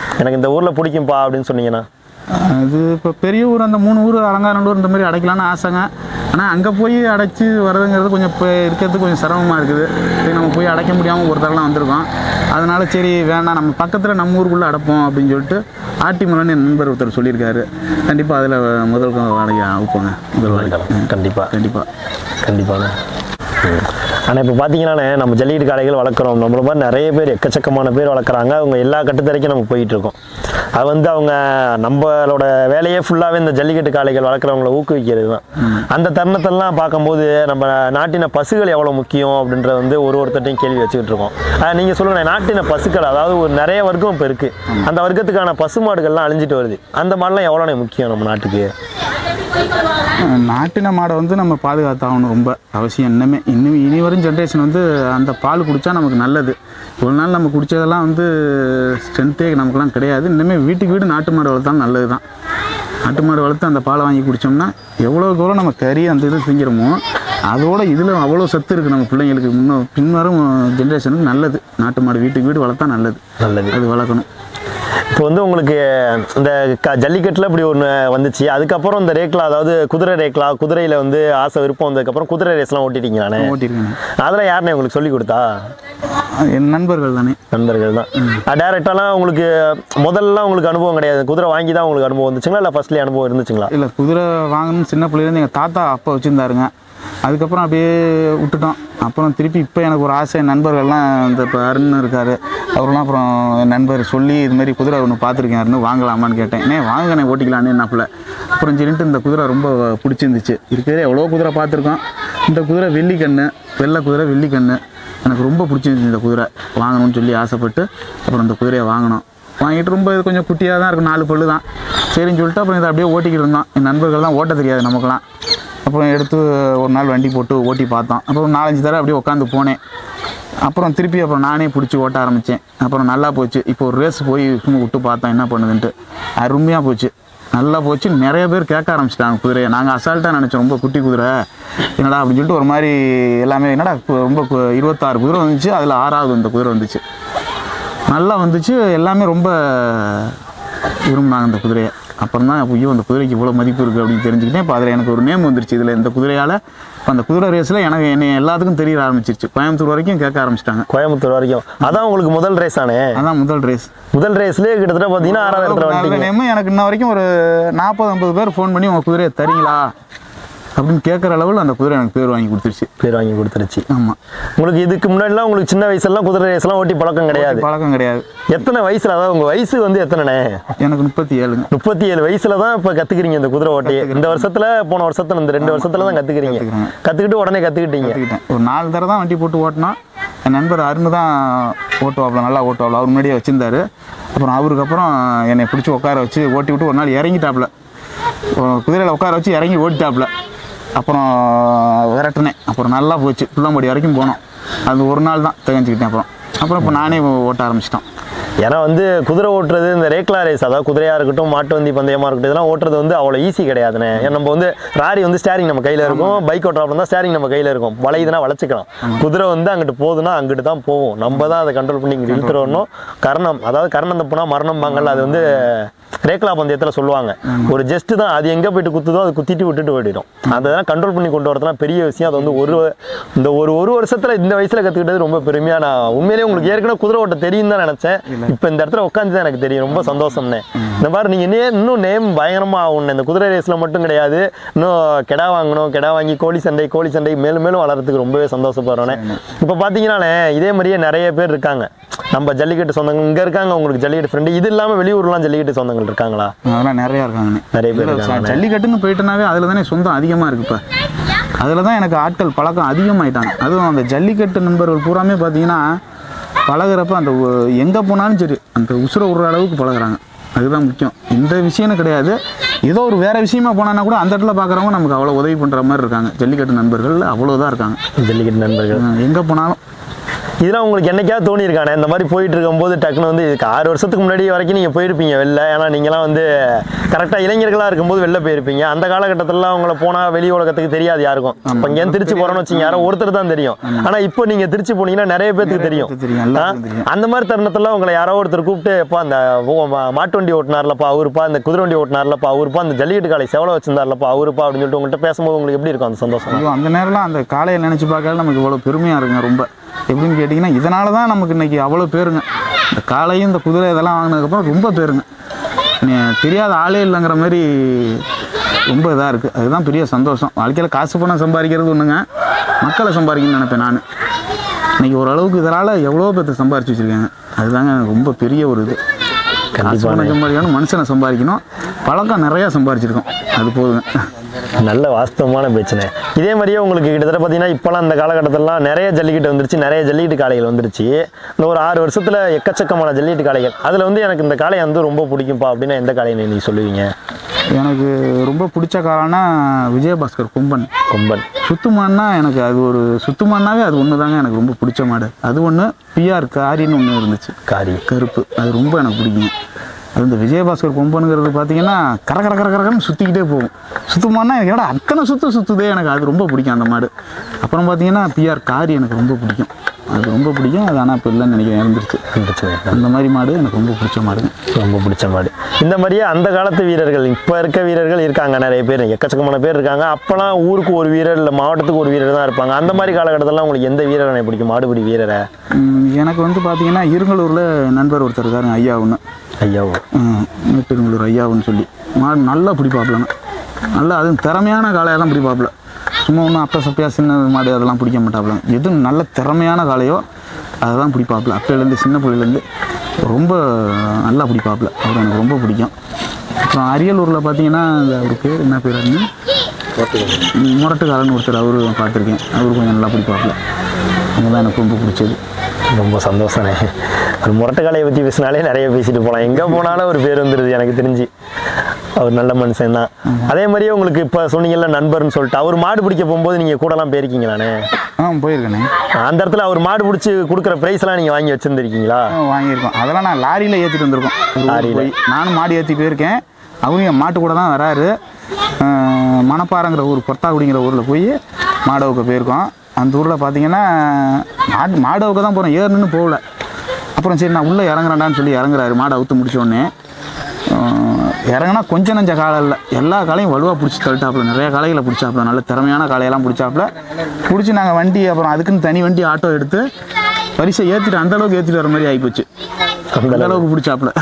எனக்கு இந்த ஊரில் பிடிக்கும்பா அப்படின்னு சொன்னீங்கன்னா அது இப்போ பெரிய ஊர் அந்த மூணு ஊர் அலங்காநல்லூர் இந்த மாதிரி அடைக்கலாம்னு ஆசைங்க ஆனால் அங்கே போய் அடைச்சி வர்றதுங்கிறது கொஞ்சம் இப்போ இருக்கிறதுக்கு கொஞ்சம் சிரமமாக இருக்குது சரி நம்ம போய் அடைக்க முடியாமல் ஒரு தரலாம் வந்திருக்கோம் அதனால சரி வேண்டாம் நம்ம பக்கத்தில் நம்ம ஊருக்குள்ளே அடைப்போம் அப்படின்னு சொல்லிட்டு ஆட்டிமலன்னு என் நண்பர் ஒருத்தர் சொல்லியிருக்காரு கண்டிப்பாக அதில் முதல் வாடகை அவுப்போங்க முதல் வாடகை கண்டிப்பாக கண்டிப்பாக கண்டிப்பாங்க ஆனால் இப்போ பார்த்தீங்கன்னாண்ணே நம்ம ஜல்லிக்கட்டு காளைகள் வளர்க்குறோம் நம்மள மாதிரி நிறைய பேர் எக்கச்சக்கமான பேர் வளர்க்குறாங்க அவங்க எல்லா கட்டுத்தரைக்கும் நம்ம போயிட்டு இருக்கோம் அது வந்து அவங்க நம்மளோட வேலையே ஃபுல்லாகவே இந்த ஜல்லிக்கட்டு காளைகள் வளர்க்குறவங்கள ஊக்குவிக்கிறது தான் அந்த தருணத்தெல்லாம் பார்க்கும்போது நம்ம நாட்டின பசுகள் எவ்வளோ முக்கியம் அப்படின்றத வந்து ஒரு ஒருத்தட்டையும் கேள்வி வச்சுக்கிட்டு இருக்கோம் நீங்கள் சொல்லுங்க நாட்டின பசுக்கள் அதாவது ஒரு நிறைய வர்க்கம் இப்போ இருக்குது அந்த வர்க்கத்துக்கான பசுமாடுகள்லாம் அழிஞ்சிட்டு வருது அந்த மாடெல்லாம் எவ்வளோண்ணே முக்கியம் நம்ம நாட்டுக்கு நாட்டின மாடை வந்து நம்ம பாதுகாத்தாகணும் ரொம்ப அவசியம் இன்னுமே இன்னும் இனி வரும் ஜென்ரேஷன் வந்து அந்த பால் குடித்தா நமக்கு நல்லது ஒரு நாள் நம்ம குடித்ததெல்லாம் வந்து ஸ்ட்ரென்த்தே நமக்குலாம் கிடையாது இன்னுமே வீட்டுக்கு வீடு நாட்டு மாடு வளர்த்தாலும் நல்லது தான் நாட்டு மாடு வளர்த்து அந்த பாலை வாங்கி குடித்தோம்னா எவ்வளோக்கு எவ்வளோ நம்ம கறி அந்த இது திங்கிறோமோ அதோட இதில் அவ்வளோ சத்து இருக்குது நம்ம பிள்ளைங்களுக்கு முன்னும் பின்வரும் ஜென்ரேஷனுக்கு நல்லது நாட்டு மாடு வீட்டுக்கு வீடு வளர்த்தா நல்லது நல்லது அது வளர்க்கணும் இப்போ வந்து உங்களுக்கு இந்த க ஜல்லிக்கட்டில் இப்படி ஒன்று வந்துச்சு அதுக்கப்புறம் இந்த ரேக்லா அதாவது குதிரை ரேக்லா குதிரையில் வந்து ஆசை விருப்பம் வந்ததுக்கப்புறம் குதிரை ரேஸ்லாம் ஓட்டிட்டீங்களாண்ணே ஓட்டியிருக்கேன் அதெல்லாம் யாருண்ணே உங்களுக்கு சொல்லி கொடுத்தா என் நண்பர்கள் தானே நண்பர்கள் தான் டேரெக்டாலாம் உங்களுக்கு முதல்ல உங்களுக்கு அனுபவம் கிடையாது குதிரை வாங்கி தான் உங்களுக்கு அனுபவம் வந்துச்சுங்களா இல்லை ஃபர்ஸ்ட்லேயே அனுபவம் இருந்துச்சுங்களா இல்லை குதிரை வாங்கணும்னு சின்ன பிள்ளைலேருந்து எங்கள் தாத்தா அப்பா வச்சுருந்தாருங்க அதுக்கப்புறம் அப்படியே விட்டுட்டோம் அப்புறம் திருப்பி இப்போ எனக்கு ஒரு ஆசை என் நண்பர்கள்லாம் இந்த இப்போ அருண் இருக்கார் அவரெல்லாம் அப்புறம் என் நண்பர் சொல்லி இது மாதிரி குதிரை ஒன்று பார்த்துருக்கேன் அருண் வாங்கலாமான்னு கேட்டேன் ஏன் வாங்கண்ணே ஓட்டிக்கலான்னு என்னாப்புல அப்புறம் சரின்ட்டு இந்த குதிரை ரொம்ப பிடிச்சிருந்துச்சு இருக்கிறதே எவ்வளோ குதிரை பார்த்துருக்கோம் இந்த குதிரை வெள்ளிக்கண்ணு வெள்ளை குதிரை வெள்ளிக்கண்ணு எனக்கு ரொம்ப பிடிச்சிருந்துச்சு இந்த குதிரை வாங்கணும்னு சொல்லி ஆசைப்பட்டு அப்புறம் இந்த குதிரையை வாங்கினோம் வாங்கிட்டு ரொம்ப இது கொஞ்சம் குட்டியாக தான் இருக்கும் நாலு பல்லு தான் சரின்னு சொல்லிட்டு அப்புறம் இதை அப்படியே ஓட்டிக்கிட்டு இருந்தோம் என் நண்பர்கள்லாம் ஓட்ட தெரியாது நமக்குலாம் அப்புறம் எடுத்து ஒரு நாள் வண்டி போட்டு ஓட்டி பார்த்தோம் அப்புறம் நாலஞ்சு தடவை அப்படியே உட்காந்து போனேன் அப்புறம் திருப்பி அப்புறம் நானே பிடிச்சி ஓட்ட ஆரம்பித்தேன் அப்புறம் நல்லா போச்சு இப்போ ஒரு ரேஸ் போய் சும்மா விட்டு பார்த்தேன் என்ன பண்ணுதுன்ட்டு அருமையாக போச்சு நல்லா போச்சு நிறைய பேர் கேட்க ஆரம்பிச்சிட்டாங்க குதிரையை நாங்கள் அசால்ட்டாக நினச்சோம் ரொம்ப குட்டி குதிரை என்னடா அப்படின்னு சொல்லிட்டு ஒரு மாதிரி எல்லாமே என்னடா கு- ரொம்ப கு- இருபத்தாறு குதிரை வந்துச்சு அதில் ஆறாவது இந்த குதிரை வந்துச்சு நல்லா வந்துச்சு எல்லாமே ரொம்ப விரும்பினாங்க இந்த குதிரையை அப்புறம் தான் ஐயோ அந்த குதிரைக்கு இவ்வளோ மதிப்பு இருக்குது அப்படின்னு தெரிஞ்சுக்கிட்டேன் இப்போ அதில் எனக்கு ஒரு நேம் வந்துருச்சு இதில் இந்த குதிரையால் இப்போ அந்த குதிரை ரேஸில் எனக்கு என்னை எல்லாத்துக்கும் தெரிய ஆரம்பிச்சிருச்சு கோயம்புத்தூர் வரைக்கும் கேட்க ஆரம்பிச்சிட்டாங்க கோயம்புத்தூர் வரைக்கும் அதான் உங்களுக்கு முதல் ரேஸ் ஆனே அதான் முதல் ரேஸ் முதல் ரேஸ்லேயே கிட்டத்தட்ட பார்த்தீங்கன்னா ஆறாவது இடத்துல வந்துட்டீங்க நேம் எனக்கு இன்ன வரைக்கும் ஒரு நாற்பது ஐம்பது பேர் ஃபோன் பண்ணி உங்கள் குதிரையை தரீங்களா அப்படின்னு கேட்குற அளவில் அந்த குதிரை எனக்கு பேர் வாங்கி கொடுத்துருச்சு பேர் வாங்கி கொடுத்துருச்சு ஆமாம் உங்களுக்கு இதுக்கு முன்னாடிலாம் உங்களுக்கு சின்ன வயசுலாம் குதிரை ரேஸ்லாம் ஓட்டி பழக்கம் கிடையாது பழக்கம் கிடையாது எத்தனை வயசுல அதாவது உங்க வயசு வந்து எத்தனைண்ணே எனக்கு முப்பத்தி ஏழுங்க முப்பத்தி ஏழு வயசுல தான் இப்போ கத்துக்கிறீங்க இந்த குதிரை ஓட்டியை இந்த வருஷத்துல போன வருஷத்துல இந்த ரெண்டு வருஷத்துல தான் கத்துக்கிறீங்க கத்துக்கிறேன். கத்துக்கிட்டு உடனே கத்துக்கிட்டீங்க கற்றுக்கிட்டேன் ஒரு நாலு தடவை தான் வண்டி போட்டு ஓட்டினோம் என் நண்பர் அருண் தான் ஓட்டுவாப்புல நல்லா ஓட்டுவாப்புல அவர் முன்னாடியே வச்சிருந்தாரு அப்புறம் அவருக்கு அப்புறம் என்னை பிடிச்சி உட்கார வச்சு ஓட்டி விட்டு ஒரு நாள் இறங்கிட்டாப்புல குதிரையில் உட்கார வச்சு இறங்கி ஓட்டிட்டாப்புல அப்புறம் விரட்டினேன் அப்புறம் நல்லா போச்சு புள்ளம்படி வரைக்கும் போனோம் அது ஒரு நாள் தான் தெரிஞ்சுக்கிட்டேன் அப்புறம் அப்புறம் இப்போ நானே ஓட்ட ஆரம்பிச்சிட்டோம் ஏன்னா வந்து குதிரை ஓட்டுறது இந்த ரேக்லா ரேஸ் அதாவது குதிரையா இருக்கட்டும் மாட்டு வண்டி பந்தயமா இருக்கட்டும் இதெல்லாம் ஓட்டுறது வந்து அவ்வளோ ஈஸி கிடையாதுண்ணே ஏன்னா நம்ம வந்து ராரி வந்து ஸ்டேரிங் நம்ம கையில இருக்கும் பைக் ஓட்டுறப்ப தான் ஸ்டேரிங் நம்ம கையில இருக்கும் வளையுதுன்னா வளைச்சிக்கலாம் குதிரை வந்து அங்கிட்டு போகுதுன்னா அங்கிட்டு தான் போகும் நம்ம தான் அதை கண்ட்ரோல் பண்ணி இங்கிட்டு இழுத்துட்டு வரணும் கர்ணம் அதாவது கர்ணம் தப்புனா மரணம் பாங்கல்ல அது வந்து ரேக்லா பந்தயத்தில் சொல்லுவாங்க ஒரு ஜஸ்ட் தான் அது எங்கே போயிட்டு குத்துதோ அது குத்திட்டு விட்டுட்டு போயிடும் அதெல்லாம் கண்ட்ரோல் பண்ணி கொண்டு வரதுலாம் பெரிய விஷயம் அது வந்து ஒரு இந்த ஒரு ஒரு வருஷத்துல இந்த வயசுல கத்துக்கிட்டது ரொம்ப பெருமையா நான் உண்மையிலேயே உங்களுக்கு ஏற்கனவே குதிரை ஓட்ட தெரியும் தான் நினைச்சேன் இப்போ இந்த இடத்துல உட்காந்து தான் எனக்கு தெரியும் ரொம்ப சந்தோஷம்னே இந்த மாதிரி நீங்க நே இன்னும் நேம் பயங்கரமா ஆகணும் இந்த குதிரை ரேஸ்ல மட்டும் கிடையாது இன்னும் கெடா வாங்கணும் கெடா வாங்கி கோழி சண்டை கோழி சண்டை மேலும் மேலும் வளர்றதுக்கு ரொம்பவே சந்தோஷப்படுறேன் இப்போ பார்த்தீங்கன்னாலே இதே மாதிரியே நிறைய பேர் இருக்காங்க நம்ம ஜல்லிக்கட்டு சொந்தங்கள் இங்க இருக்காங்க உங்களுக்கு ஜல்லிக்கட்டு ஃப்ரெண்டு இது இல்லாம வெளியூர்லாம் ஜல்லிக்கட்டு சொந்தங்கள் இருக்காங்களா அதெல்லாம் நிறையா இருக்காங்கண்ணே நிறைய பேர் இல்ல, இருக்காங்க ஜல்லிக்கட்டுன்னு போயிட்டனாவே அதில் தானே சொந்தம் அதிகமாக இருக்கு இப்போ அதில் தான் எனக்கு ஆட்கள் பழக்கம் அதிகமாயிட்டாங்க அதுவும் அந்த ஜல்லிக்கட்டு நண்பர்கள் பூராமே பார்த்தீங்கன்னா பழகுறப்ப அந்த எங்கே போனாலும் சரி அந்த உசுரை விடுற அளவுக்கு பழகுறாங்க அதுதான் முக்கியம் இந்த விஷயம்னு கிடையாது ஏதோ ஒரு வேற விஷயமா போனான்னா கூட அந்த இடத்துல பார்க்குறவங்க நமக்கு அவ்வளோ உதவி பண்ணுற மாதிரி இருக்காங்க ஜல்லிக்கட்டு நண்பர்கள் அவ்வளோதான் இருக்காங்க ஜல்லிக்கட்டு நண்பர்கள் எங்கே போனாலும் இதெல்லாம் உங்களுக்கு என்னைக்காவது தோணியிருக்கானே இந்த மாதிரி போயிட்டு இருக்கும்போது டக்குன்னு வந்து இதுக்கு ஆறு வருஷத்துக்கு முன்னாடி வரைக்கும் நீங்கள் போயிருப்பீங்க வெளில ஏன்னா நீங்களாம் வந்து கரெக்டாக இளைஞர்களாக இருக்கும்போது வெளில போயிருப்பீங்க அந்த காலகட்டத்திலலாம் உங்களை போனால் வெளி உலகத்துக்கு தெரியாது யாருக்கும் இப்போ இங்கேருந்து திருச்சி போகிறோன்னு வச்சிங்க யாரோ ஒருத்தர் தான் தெரியும் ஆனால் இப்போ நீங்கள் திருச்சி போனீங்கன்னா நிறைய பேத்துக்கு தெரியும் பேத்துக்கு தெரியும், எல்லாருக்கும் ஆ? தெரியும். அந்த மாதிரி தருணத்துல உங்களை யாரோ ஒருத்தர் கூப்பிட்டு எப்பா அந்த ஓ, மா- மாட்டு வண்டி ஓட்டினார்லப்பா அவருப்பா அந்த குதிரை வண்டி ஓட்டினார்லப்பா அவருப்பா அந்த ஜல்லிக்கட்டு காலை செவலை வச்சிருந்தார்லப்பா அவருப்பா அப்படின்னு சொல்லிட்டு உங்கள்கிட்ட பேசும்போது உங்களுக்கு எப்படி இருக்கும் அந்த சந்தோஷம் ஐயோ அந்த நேரம்லாம் அந்த காலையை நினச்சி பார்க்கல நமக்கு இவ்வளோ பெருமையாக இருக்குங்க ரொம்ப எப்படின்னு கேட்டிங்கன்னா இதனால தான் நமக்கு இன்னைக்கு அவ்வளோ பேருங்க இந்த காளையும் இந்த குதிரை இதெல்லாம் வாங்கினதுக்கப்புறம் ரொம்ப பேருங்க நீ தெரியாத ஆளே இல்லைங்கிற மாதிரி ரொம்ப இதாக இருக்குது அதுதான் பெரிய சந்தோஷம் வாழ்க்கையில் காசு பணம் சம்பாதிக்கிறது ஒன்றுங்க மக்களை சம்பாதிக்கணும்னு நினைப்பேன் நான் இன்னைக்கு ஓரளவுக்கு இதனால் எவ்வளோ பேர்த்து சம்பாரிச்சு வச்சுருக்காங்க அதுதாங்க ரொம்ப பெரிய ஒரு இது காசு பணம் சம்பாதிக்கணும் மனுஷனை சம்பாதிக்கணும் பழக்கம் நிறையா சம்பாரிச்சிருக்கோம் அது போதுங்க நல்ல வாஸ்தவமான பேச்சுனே இதே மாதிரியே உங்களுக்கு கிட்டத்தட்ட பார்த்தீங்கன்னா இப்போலாம் அந்த காலகட்டத்திலலாம் நிறைய ஜல்லிக்கட்டு வந்துருச்சு நிறைய ஜல்லிக்கட்டு காளைகள் வந்துருச்சு இந்த ஒரு ஆறு வருஷத்தில் எக்கச்சக்கமான ஜல்லிக்கட்டு காளைகள் அதில் வந்து எனக்கு இந்த காளையை வந்து ரொம்ப பிடிக்கும்ப்பா அப்படின்னா எந்த காளையை நீங்கள் சொல்லுவீங்க எனக்கு ரொம்ப பிடிச்ச காலம்னா விஜயபாஸ்கர் கொம்பன் கொம்பன் சுத்துமான்னா எனக்கு அது ஒரு சுத்துமான்னாவே அது ஒன்று தாங்க எனக்கு ரொம்ப பிடிச்ச மாடு அது ஒன்று பிஆர் காரின்னு ஒன்று இருந்துச்சு காரி கருப்பு அது ரொம்ப எனக்கு பிடிக்குங்க அது இந்த விஜயபாஸ்கர் கொம்பனுங்கிறது பார்த்தீங்கன்னா கர கர கர கரன்னு சுற்றிக்கிட்டே போகும் சுத்துமான்னா எனக்கு ஏடா அத்தனை சுத்து சுற்றுதே எனக்கு அது ரொம்ப பிடிக்கும் அந்த மாடு அப்புறம் பார்த்தீங்கன்னா பிஆர் காரி எனக்கு ரொம்ப பிடிக்கும் அது ரொம்ப பிடிக்கும் அது ஆனால் இப்போ இல்லைன்னு நினைக்கிறேன் இறந்துருச்சு பிரச்சனை இல்லை. அந்த மாதிரி மாடு எனக்கு ரொம்ப பிடிச்ச மாடுங்க ரொம்ப பிடிச்ச மாடு இந்த மாதிரியே அந்த காலத்து வீரர்கள் இப்போ இருக்க வீரர்கள் இருக்காங்க நிறைய பேர் எக்கச்சக்கமான பேர் இருக்காங்க அப்போலாம் ஊருக்கு ஒரு வீரர் இல்லை மாவட்டத்துக்கு ஒரு வீரர் தான் இருப்பாங்க அந்த மாதிரி காலகட்டத்திலலாம் உங்களுக்கு எந்த வீரரை பிடிக்கும் மாடுபிடி வீரரை ம், எனக்கு வந்து பார்த்தீங்கன்னா இருங்கலூரில் நண்பர் ஒருத்தர் இருக்காருங்க ஐயா ஒன்று ஐயாவோ மேட்டுங்களூர் ஐயாவுன்னு சொல்லி மாடு நல்லா பிடிப்பாப்புலங்க நல்லா அதுவும் திறமையான காளையாக தான் பிடிப்பாப்புல சும்மா ஒன்றும் அப்ப சப்பையா சின்ன மாடு அதெல்லாம் பிடிக்க மாட்டாப்புல எது நல்ல திறமையான காளையோ அதை தான் பிடிப்பாப்புல அப்பையிலேருந்து சின்ன பிள்ளையிலேருந்து ரொம்ப நல்லா பிடிப்பாப்புல அவர் எனக்கு ரொம்ப பிடிக்கும் அப்புறம் அரியலூரில் பார்த்தீங்கன்னா இந்த அவர் பேர் என்ன பேர் முரட்டுக்காரன் ஒருத்தர் அவரு பார்த்துருக்கேன் அவரு கொஞ்சம் நல்லா பிடிப்பாப்புல அவங்க தான் எனக்கு ரொம்ப பிடிச்சது ரொம்ப சந்தோஷனே ஒரு முரட்டுக்காலையை பற்றி பேசினாலே நிறைய பேசிட்டு போகலாம் எங்கே போனாலும் ஒரு பேர் வந்துடுது எனக்கு தெரிஞ்சு அவர் நல்ல மனுஷன் தான் அதே மாதிரியே உங்களுக்கு இப்போ சொன்னீங்கல்ல நண்பர்னு சொல்லிட்டு அவர் மாடு பிடிக்க போகும்போது நீங்கள் கூடலாம் போயிருக்கீங்களாண்ணே ஆ போயிருக்கேனே அந்த இடத்துல அவர் மாடு பிடிச்சி கொடுக்குற ப்ரைஸ்லாம் நீங்கள் வாங்கி வச்சுருந்துருக்கீங்களா ஆ, வாங்கியிருக்கோம் அதெல்லாம் நான் லாரியில் ஏற்றிட்டு வந்திருக்கோம் ஒரு ஊருக்கு லாரியில. போய் நானும் மாடு ஏற்றி போயிருக்கேன் அவங்க என் மாட்டு கூட தான் வராரு ஆ, மணப்பாறைங்கிற ஊர் பொத்தாக்குடிங்கிற ஊரில் போய் மாடவுக்கு போயிருக்கோம் அந்த ஊரில் பார்த்தீங்கன்னா மாடு மாடவுக்கு தான் போகிறோம் ஏறுன்னு போகல அப்புறம் சரி நான் உள்ளே இறங்குறேன்டான்னு சொல்லி இறங்குறாரு மாடை அவுத்து முடிச்ச உடனே ஆ, இறங்குனா கொஞ்சம் நஞ்ச காலம் இல்லை எல்லா காலையும் வலுவாக பிடிச்சி தள்ளிட்டாப்புல நிறைய காளைகளை பிடிச்சாப்புல நல்ல திறமையான காளையெல்லாம் பிடிச்சாப்புல பிடிச்சி நாங்கள் வண்டி அப்புறம் அதுக்குன்னு தனி வண்டி ஆட்டோ எடுத்து பரிசை ஏற்றிட்டு அந்த அளவுக்கு ஏற்றிட்டு வர மாதிரி ஆகிப்போச்சு அந்த அளவுக்கு பிடிச்சாப்புல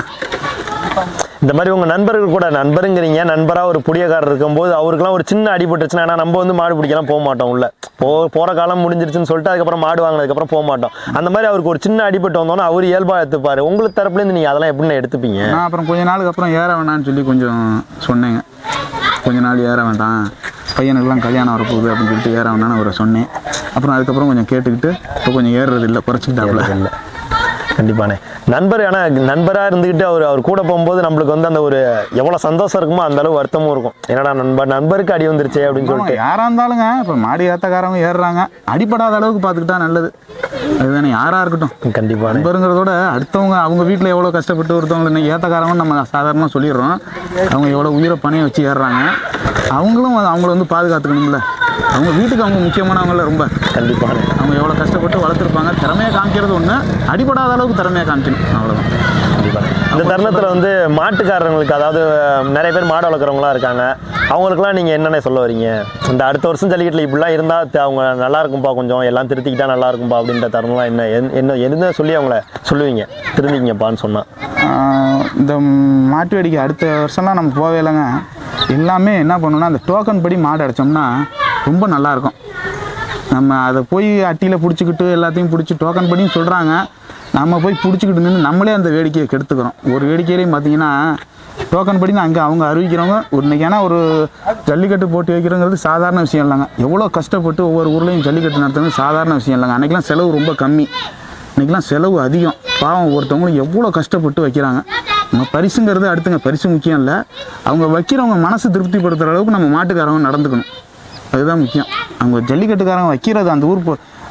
இந்த மாதிரி உங்கள் நண்பர்கள் கூட நண்பருங்கிறீங்க நண்பராக ஒரு புடியக்காரர் இருக்கும்போது அவருக்குலாம் ஒரு சின்ன அடிபட்டுச்சுன்னா ஏன்னா நம்ம வந்து மாடு பிடிக்கலாம் போக மாட்டோம் உள்ள போ போகிற காலம் முடிஞ்சிருச்சுன்னு சொல்லிட்டு அதுக்கப்புறம் மாடு வாங்கினதுக்கப்புறம் போக மாட்டோம் அந்த மாதிரி அவருக்கு ஒரு சின்ன அடிபட்டு வந்தோன்னா அவர் இயல்பாக எடுத்துப்பாரு உங்களுக்கு தரப்புலேருந்து நீங்கள் அதெல்லாம் எப்படின்னு எடுத்துப்பீங்க நான் அப்புறம் கொஞ்ச நாளுக்கு அப்புறம் ஏற வேணாம்னு சொல்லி கொஞ்சம் சொன்னேங்க கொஞ்ச நாள் ஏற வேண்டாம் பையனுக்கெல்லாம் கல்யாணம் வரப்போகுது அப்படின்னு சொல்லிட்டு ஏற வேணாம்னு அவரை சொன்னேன் அப்புறம் அதுக்கப்புறம் கொஞ்சம் கேட்டுக்கிட்டு இப்போ கொஞ்சம் ஏறுறது இல்லை குறைச்சிக்கிட்டாப்புல இல்லை கண்டிப்பானே நண்பர் ஆனால் நண்பராக இருந்துக்கிட்டு அவர் அவர் கூட போகும்போது நம்மளுக்கு வந்து அந்த ஒரு எவ்வளோ சந்தோஷம் இருக்குமோ அந்த அளவு வருத்தமும் இருக்கும் என்னடா நண்பர் நண்பருக்கு அடி வந்துருச்சே அப்படின்னு சொல்லிட்டு ஆமா, யாரா இருந்தாலுங்க இப்போ மாடி ஏத்தக்காரங்க ஏறுறாங்க அடிபடாத அளவுக்கு பார்த்துக்கிட்டா நல்லது அதுதானே யாரா இருக்கட்டும் கண்டிப்பான நண்பருங்கிறதோட அடுத்தவங்க அவங்க வீட்டில் எவ்வளோ கஷ்டப்பட்டு ஒருத்தவங்களை இன்னைக்கு ஏத்தக்காரங்கன்னு நம்ம சாதாரணமாக சொல்லிடுறோம் அவங்க எவ்வளோ உயிரை பணைய வச்சு ஏறுறாங்க அவங்களும் அது அவங்கள வந்து பாதுகாத்துக்கணும்ல அவங்க வீட்டுக்கு அவங்க முக்கியமானவங்கள ரொம்ப கண்டிப்பான அவங்க எவ்வளோ கஷ்டப்பட்டு வளர்த்துருப்பாங்க திறமையாக காமிக்கிறது ஒன்று அடிபடாத அளவுக்கு திறமையாக காமிக்கணும் அவ்வளோதான் கண்டிப்பா இந்த தருணத்தில் வந்து மாட்டுக்காரங்களுக்கு அதாவது நிறைய பேர் மாடு வளர்க்குறவங்களாம் இருக்காங்க அவங்களுக்குலாம் நீங்கள் என்னென்ன சொல்ல வரீங்க இந்த அடுத்த வருஷம் ஜல்லிக்கட்டில் இப்படிலாம் இருந்தால் அவங்க நல்லா இருக்கும்பா கொஞ்சம் எல்லாம் திருத்திக்கிட்டா நல்லா இருக்கும்பா அப்படின்ற தருணம்லாம் என்ன என்- என்ன என்ன சொல்லி அவங்கள சொல்லுவீங்க திருந்திங்கப்பான்னு சொன்னால் ஆஹ் இந்த மாட்டு வேடிக்கை அடுத்த வருஷம்லாம் நம்ம போவே இல்லைங்க எல்லாமே என்ன பண்ணணும்னா அந்த டோக்கன் படி மாடு அடைச்சோம்னா ரொம்ப நல்லாயிருக்கும் நம்ம அதை போய் அட்டியில் பிடிச்சிக்கிட்டு எல்லாத்தையும் பிடிச்சி டோக்கன் படின்னு சொல்கிறாங்க நம்ம போய் பிடிச்சிக்கிட்டு நின்று நம்மளே அந்த வேடிக்கையை கெடுத்துக்கிறோம் ஒரு வேடிக்கையிலையும் பார்த்தீங்கன்னா டோக்கன் படி அங்கே அவங்க அறிவிக்கிறவங்க ஒரு இன்னைக்கு ஏன்னா ஒரு ஜல்லிக்கட்டு போட்டி வைக்கிறோங்கிறது சாதாரண விஷயம் இல்லைங்க எவ்வளோ கஷ்டப்பட்டு ஒவ்வொரு ஊர்லேயும் ஜல்லிக்கட்டு நடத்துறது சாதாரண விஷயம் இல்லைங்க அன்றைக்கெலாம் செலவு ரொம்ப கம்மி இன்றைக்கெலாம் செலவு அதிகம் பாவம் ஒருத்தவங்களும் எவ்வளோ கஷ்டப்பட்டு வைக்கிறாங்க நம்ம பரிசுங்கிறது அடுத்துங்க பரிசு முக்கியம் இல்லை அவங்க வைக்கிறவங்க மனசு திருப்திப்படுத்துகிற அளவுக்கு நம்ம மாட்டுக்காரங்க நடந்துக்கணும் அதுதான் முக்கியம் அவங்க ஜல்லிக்கட்டுக்காரங்க வைக்கிறது அந்த ஊர் பொ-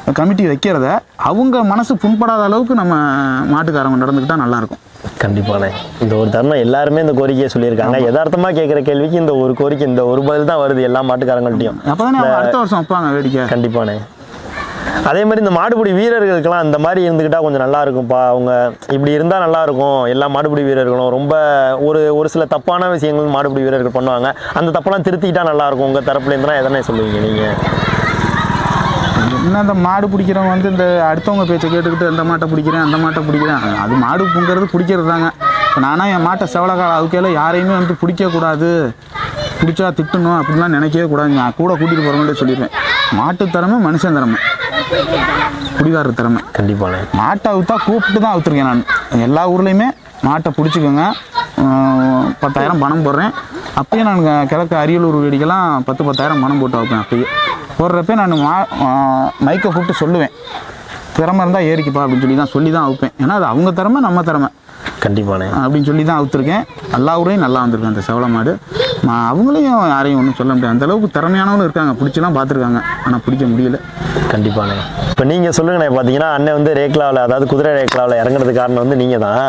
கமிட்டி வைக்கிறத அவங்க மனசு புண்படாத அளவுக்கு நம்ம மாட்டுக்காரங்க நடந்துக்கிட்டால் நல்லாயிருக்கும் கண்டிப்பாண்ணே இந்த ஒரு தருணம் எல்லாருமே இந்த கோரிக்கையை சொல்லியிருக்காங்க யதார்த்தமா கேட்குற கேள்விக்கு இந்த ஒரு கோரிக்கை இந்த ஒரு பதில் தான் வருது எல்லா மாட்டுக்காரங்கள்ட்டையும் அப்போ தானே அவங்க அடுத்த வருஷம் வைப்பாங்க வேடிக்கை கண்டிப்பாண்ணே அதே மாதிரி இந்த மாடுபிடி வீரர்களுக்கெல்லாம் இந்த மாதிரி இருந்துக்கிட்டா கொஞ்சம் நல்லா இருக்கும்ப்பா அவங்க இப்படி இருந்தால் நல்லா இருக்கும் எல்லா மாடுபிடி வீரர்களும் ரொம்ப ஒரு ஒரு சில தப்பான விஷயங்கள் மாடுபிடி வீரர்கள் பண்ணுவாங்க அந்த தப்பெல்லாம் திருத்திக்கிட்டா நல்லா இருக்கும் உங்கள் தரப்புலேருந்துனா எதனா சொல்லுவீங்க நீங்கள் என்ன அந்த மாடு பிடிக்கிறவங்க வந்து இந்த அடுத்தவங்க பேச்சை கேட்டுக்கிட்டு அந்த மாட்டை பிடிக்கிறேன் அந்த மாட்டை பிடிக்கிறேன் அது மாடு புங்கிறது பிடிக்கிறது தாங்க இப்போ நானாக என் மாட்டை செவலக்கால அவுக்கையில் யாரையுமே வந்து பிடிக்கக்கூடாது பிடிச்சா திட்டணும் அப்படிலாம் நினைக்கவே கூடாது நான் கூட கூட்டிகிட்டு போகிறவங்கள்ட்ட சொல்லிடுவேன் மாட்டு திறமை மனுஷன் திறமை குடிகாரர் திறமை கண்டிப்பாண்ணே மாட்டை அவுத்தா கூப்பிட்டு தான் அவுத்துருக்கேன் நான் எல்லா ஊர்லேயுமே மாட்டை பிடிச்சிக்கோங்க ஆஹ் பத்தாயிரம் பணம் போடுறேன் அப்பயே நான் க- கிழக்கு அரியலூர் வேடிக்கெல்லாம் பத்து பத்தாயிரம் பணம் போட்டு வைப்பேன் அப்பயே போடுறப்ப நான் மா ஆஹ் மைக்கை கூப்பிட்டு சொல்லுவேன் திறமை இருந்தால் ஏறிக்குப்பா அப்படின்னு சொல்லி தான் சொல்லி தான் வைப்பேன் ஏன்னா அது அவங்க திறமை நம்ம திறமை கண்டிப்பாண்ணே அப்படின்னு சொல்லி தான் அவுத்துருக்கேன் எல்லா ஊரையும் நல்லா வந்திருக்கேன் அந்த செவல மாடு மா- அவங்களையும் யாரையும் ஒன்றும் சொல்ல முடியாது அந்த அளவுக்கு திறமையானவங்களும் இருக்காங்க பிடிச்சலாம் பார்த்துருக்காங்க ஆனால் பிடிக்க முடியல கண்டிப்பாண்ணே இப்போ நீங்கள் சொல்லுங்கண்ணே பார்த்தீங்கன்னா அண்ணன் வந்து ரேக்லாவில் அதாவது குதிரை ரேக்லாவில் இறங்குறது காரணம் வந்து நீங்கள் தான்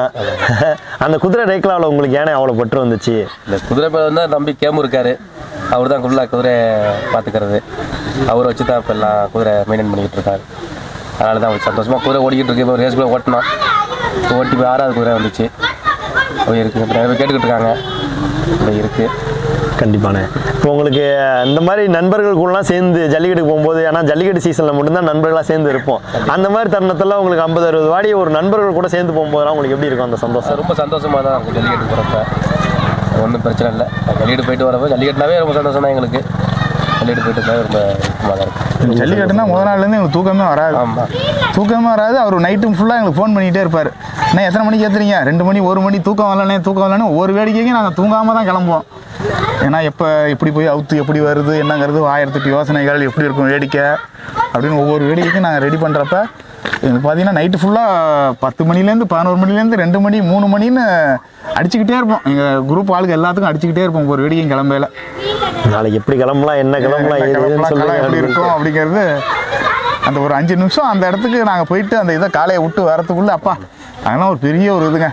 அந்த குதிரை ரேக்லாவில் உங்களுக்கு ஏனே அவ்வளோ பற்று வந்துச்சு இந்த குதிரை பேர் வந்து தம்பி கேமு இருக்காரு அவர் தான் ஃபுல்லாக குதிரை பார்த்துக்கிறது அவரை வச்சு தான் இப்போ எல்லாம் குதிரை மெயின்டைன் பண்ணிக்கிட்டு இருக்காரு அதனால தான் சந்தோஷமாக குதிரை ஓடிக்கிட்டு இருக்கு இப்போ ரேஸ் கூட ஓட்டினோம் ஓட்டி போய் ஆறாவது குதிரை வந்துச்சு அப்படி இருக்குது இப்போ நிறைய பேர் கேட்டுக்கிட்டு இருக்காங்க இப்படி இருக்குது கண்டிப்பாண்ணே இப்போ உங்களுக்கு இந்த மாதிரி நண்பர்கள் கூடலாம் சேர்ந்து ஜல்லிக்கட்டுக்கு போகும்போது ஏன்னா ஜல்லிக்கட்டு சீசனில் மட்டும்தான் நண்பர்களாக சேர்ந்து இருப்போம் அந்த மாதிரி தருணத்தில் உங்களுக்கு ஐம்பது அறுபது வாடி ஒரு நண்பர்கள் கூட சேர்ந்து போகும்போதெல்லாம் உங்களுக்கு எப்படி இருக்கும் அந்த சந்தோஷம் ரொம்ப சந்தோஷமாக தான் இருக்கும் ஜல்லிக்கட்டு போகிறப்ப ஒன்றும் பிரச்சனை இல்லை ஜல்லிக்கட்டு போயிட்டு வரப்போ ஜல்லிக்கட்டுனாவே ரொம்ப சந்தோஷம் தான் எங்களுக்கு ஜல்லிக்கட்டு போயிட்டு இருந்தாவே ரொம்ப சும்மா தான் இருக்கும் ஜல்லிக்கட்டுனா முதல் நாள்லேருந்து எங்களுக்கு தூக்கமே வராது ஆமாம் தூக்கமே வராது அவர் நைட்டும் ஃபுல்லாக எங்களுக்கு ஃபோன் பண்ணிகிட்டே இருப்பார் அண்ணா எத்தனை மணிக்கு ஏற்றுறீங்க ரெண்டு மணி ஒரு மணி தூக்கம் வரலனே தூக்கம் வரலன்னு ஒரு வேடிக்கைக்கு நாங்கள் தூங்காமல் தான் கிளம்புவோம் ஏன்னா எப்போ எப்படி போய் அவுத்து எப்படி வருது என்னங்கிறது ஆயிரத்தெட்டு யோசனைகள் எப்படி இருக்கும் வேடிக்கை அப்படின்னு ஒவ்வொரு வேடிக்கைக்கும் நாங்கள் ரெடி பண்ணுறப்ப எங்களுக்கு பார்த்தீங்கன்னா நைட்டு ஃபுல்லாக பத்து மணிலேருந்து பதினோரு மணிலேருந்து ரெண்டு மணி மூணு மணின்னு அடிச்சுக்கிட்டே இருப்போம் எங்கள் குரூப் ஆளுங்க எல்லாத்துக்கும் அடிச்சுக்கிட்டே இருப்போம் ஒவ்வொரு வேடிக்கையும் கிளம்பையில நாளைக்கு எப்படி கிளம்பலாம் என்ன கிளம்பலாம் ஏது ஏதுன்னு கிளம்பலாம், களம் எப்படி சொல்லுங்க இருக்கும் அப்படிங்கிறது அந்த ஒரு அஞ்சு நிமிஷம் அந்த இடத்துக்கு நாங்கள் போயிட்டு அந்த இதை காலையை விட்டு வரத்துக்குள்ள அப்பா அதெல்லாம் ஒரு பெரிய ஒரு இதுங்க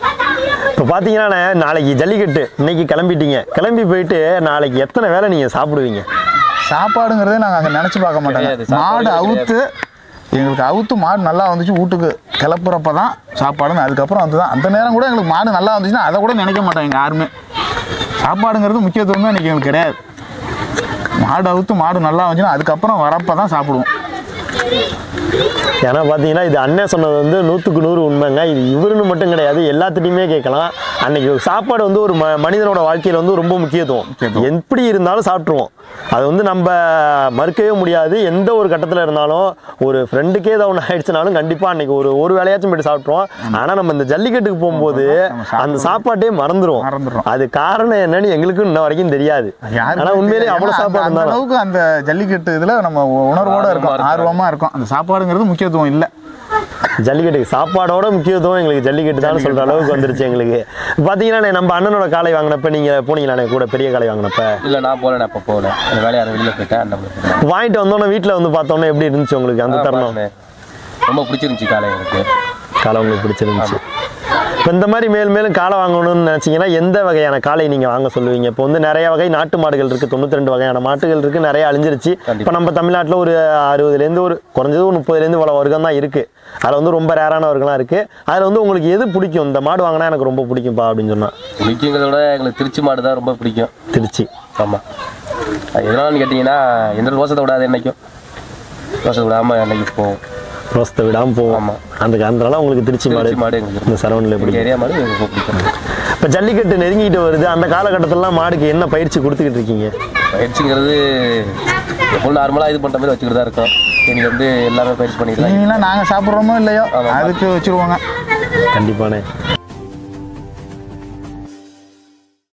இப்போ பார்த்தீங்கன்னா நாளைக்கு ஜல்லிக்கட்டு இன்னைக்கு கிளம்பிட்டீங்க கிளம்பி போயிட்டு நாளைக்கு எத்தனை வேலை நீங்கள் சாப்பிடுவீங்க சாப்பாடுங்கிறதே நாங்கள் அங்கே நினச்சி பார்க்க மாட்டோங்க கிடையாது, சாப்பாடு மாடு கிடையாது. அவுத்து எங்களுக்கு அவுத்து மாடு நல்லா வந்துச்சு வீட்டுக்கு கிளப்புறப்ப தான் சாப்பாடுன்னு அதுக்கப்புறம் வந்து தான் அந்த நேரம் கூட எங்களுக்கு மாடு நல்லா வந்துச்சுன்னா அதை கூட நினைக்க மாட்டோம் எங்கள் யாருமே சாப்பாடுங்கிறது முக்கியத்துவமே இன்றைக்கி எங்களுக்கு கிடையாது மாடு அவுத்து மாடு நல்லா வந்துச்சுன்னா அதுக்கப்புறம் வரப்போ தான் சாப்பிடுவோம் ஏன்னா பார்த்தீங்கன்னா இது அண்ணன் சொன்னது வந்து நூற்றுக்கு நூறு உண்மைங்க இது இவருன்னு மட்டும் கிடையாது எல்லாத்துட்டையுமே கேட்கலாம் அன்னைக்கு ஒரு சாப்பாடு வந்து ஒரு ம மனிதனோட வாழ்க்கையில் வந்து ரொம்ப முக்கியத்துவம் முக்கியத்துவம். எப்படி இருந்தாலும் சாப்பிட்ருவோம் அது வந்து நம்ம மறுக்கவே முடியாது எந்த ஒரு கட்டத்தில் இருந்தாலும் ஒரு ஃப்ரெண்டுக்கே ஏதாவது ஒன்று ஆயிடுச்சுனாலும் கண்டிப்பாக அன்னைக்கு ஒரு ஒரு வேலையாச்சும் போயிட்டு சாப்பிட்ருவோம் ஆனால் நம்ம இந்த ஜல்லிக்கட்டுக்கு போகும்போது நம்ம சாப்பிடுவோம். அந்த சாப்பாட்டே மறந்துடும் மறந்துடுறோம். அது காரணம் என்னன்னு எங்களுக்கும் இன்ன வரைக்கும் தெரியாது யாருக்குமே ஆனால் உண்மையிலேயே தெரியாது. அவ்வளோ ஏன்னா அந்த- சாப்பாடு அந்த இருந்தாலும் அளவுக்கு அந்த ஜல்லிக்கட்டு இதுல நம்ம உணர்வோட ஆர்வமா இருக்கும் இருக்கும். ஆர்வமா இருக்கும் அந்த சாப்பாடுங்கிறது முக்கியத்துவம் இல்லை ஜல்லிக்கட்டுக்கு சாப்பாடோட முக்கியத்துவம் எங்களுக்கு ஜல்லிக்கட்டு தான் சொல்ற அளவுக்கு வந்துருச்சு எங்களுக்கு பார்த்தீங்கன்னா நம்ம அண்ணனோட காளை வாங்கினப்ப நீங்க போனீங்களாண்ணே கூட பெரிய காளை வாங்கினப்ப இல்லை நான் போகல நான் இப்போ போகல அந்த வேலையை வெளியில் போயிட்டேன் அந்த போயிட்டேன் வாங்கிட்டு வந்தோன்னே வீட்டில் வந்து பார்த்தோன்னே எப்படி இருந்துச்சு உங்களுக்கு அந்த ஆ, தருணம் பார்த்தேன். ரொம்ப பிடிச்சிருந்துச்சி காலை எனக்கு காளை உங்களுக்கு பிடிச்சிருந்துச்சு இப்போ இந்த மாதிரி மேல் மேலும் காளை வாங்கணும்னு நினச்சிங்கன்னா எந்த வகையான காளை நீங்கள் வாங்க சொல்லுவீங்க இப்போ வந்து நிறைய வகை நாட்டு மாடுகள் இருக்குது தொண்ணூற்றி ரெண்டு வகையான மாட்டுகள் இருக்குது நிறைய அழிஞ்சிருச்சு இப்போ நம்ம தமிழ்நாட்டில் ஒரு அறுபதுலேருந்து ஒரு குறைஞ்சது ஒரு முப்பதுலேருந்து இவ்வளோ வர்க்கம் தான் இருக்குது அதில் வந்து ரொம்ப ரேரான வர்க்கம்லாம் இருக்குது அதில் வந்து உங்களுக்கு எது பிடிக்கும் இந்த மாடு வாங்கினா எனக்கு ரொம்ப பிடிக்கும்ப்பா அப்படின்னு சொன்னால் பிடிக்குங்கிறத விட எங்களுக்கு திருச்சி மாடு தான் ரொம்ப பிடிக்கும் திருச்சி ஆமாம் அது எதனாலன்னு கேட்டிங்கன்னா எந்த ரோசத்தை விடாது என்னைக்கும் ரோசத்தை விடாமல் என்னைக்கு போகும் ரோஸ்தை விடாமல் போவோம் ஆமா. அந்த காரணத்தால உங்களுக்கு திருச்சி மாடு திருச்சி மாடு எங்களுக்கு இந்த சரவணில் எங்கள் எப்படி ஏரியா மாடு எங்களுக்கு ரொம்ப பிடிக்கும் இப்போ ஜல்லிக்கட்டு நெருங்கிட்டு வருது அந்த காலகட்டத்திலலாம் மாடுக்கு என்ன பயிற்சி கொடுத்துக்கிட்டு இருக்கீங்க பயிற்சிங்கிறது எப்பவும் நார்மலாக இது பண்ணுற மாதிரி வச்சுக்கிட்டு தான் இருக்கோம் இன்னைக்கு வந்து எல்லாமே பயிற்சி பண்ணிட்டு தான் நீங்களாம் நாங்கள் சாப்பிட்றோமோ இல்லையோ ஆமா. அதுக்கு வச்சிருவோங்க கண்டிப்பானே